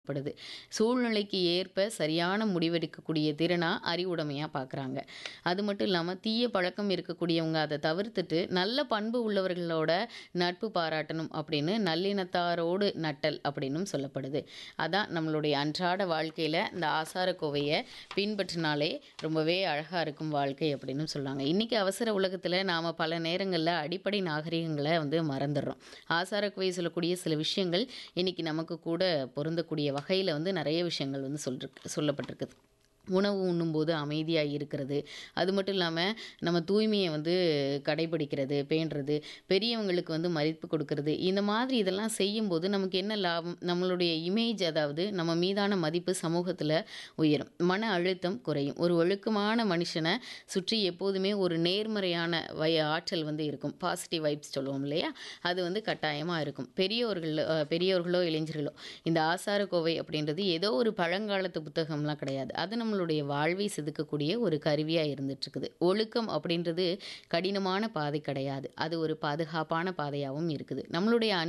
படுது. சூழ்நிலைக்கு ஏற்ப சரியான முடிவெடுக்கக்கூடிய திறனா, அறிவுடைமையா பார்க்குறாங்க. அது மட்டும் இல்லாம தீய பழக்கம் இருக்கக்கூடியவங்க அத தவிர்த்துட்டு, நல்ல பண்பு உள்ளவர்களோட நட்பு பாராட்டணும் அப்படின்னு நல்லினத்தாரோடு நட்டல் அப்படின்னும் சொல்லப்படுது. அதான் நம்மளுடைய அன்றாட வாழ்க்கையில இந்த ஆசாரக்கோவைய பின்பற்றினாலே ரொம்பவே அழகா இருக்கும் வாழ்க்கை அப்படின்னு சொல்லாங்க. இன்னைக்கு அவசர உலகத்துல நாம பல நேரங்கள்ல அடிப்படை நாகரீகங்கள வந்து மறந்துர்றோம். ஆசாரக்கோவை சொல்லக்கூடிய சில விஷயங்கள் இன்னைக்கு நமக்கு கூட பொருந்தக்கூடிய வகையில வந்து நெறைய விஷயங்கள் வந்து சொல்ருக்கு சொல்லப்பட்டிருக்குது. உணவு உண்ணும்போது அமைதியா இருக்கிறது. அது மட்டும் இல்லாம நம்ம தூய்மைய வந்து கடைபிடிக்கிறது, பேணுறது, பெரியவங்களுக்கு வந்து மதிப்பு கொடுக்கறது, இந்த மாதிரி இதெல்லாம் செய்யும்போது நமக்கு என்ன லாபம்? நம்மளுடைய இமேஜ் அதாவது நம்ம மீதான மதிப்பு சமூகத்துல உயரும். மன அழுத்தம் குறையும். ஒரு ஒழுக்கமான மனுஷன சுற்றி எப்போதுமே ஒரு நேர்மறையான வை ஆற்றல் வந்து இருக்கும். பாசிட்டிவ் வைப்ஸ் சொல்லுவோம் இல்லையா? அது வந்து கட்டாயமா இருக்கும். பெரியோர்கள் அ பெரியோர்களோ, இளைஞர்களோ இந்த ஆசாரக்கோவை அப்படின்றது ஏதோ ஒரு பழங்காலத்து புத்தகம்லாம் கிடையாது. அது நம்மளுடைய வாழ்வை செதுக்கக்கூடிய ஒரு கருவியா இருந்துட்டுருக்குது. ஒழுக்கம் அப்படின்றது கடினமான பாதை கிடையாது. அது ஒரு பாதுகாப்பான பாதையாவும் இருக்குது. நம்மளுடைய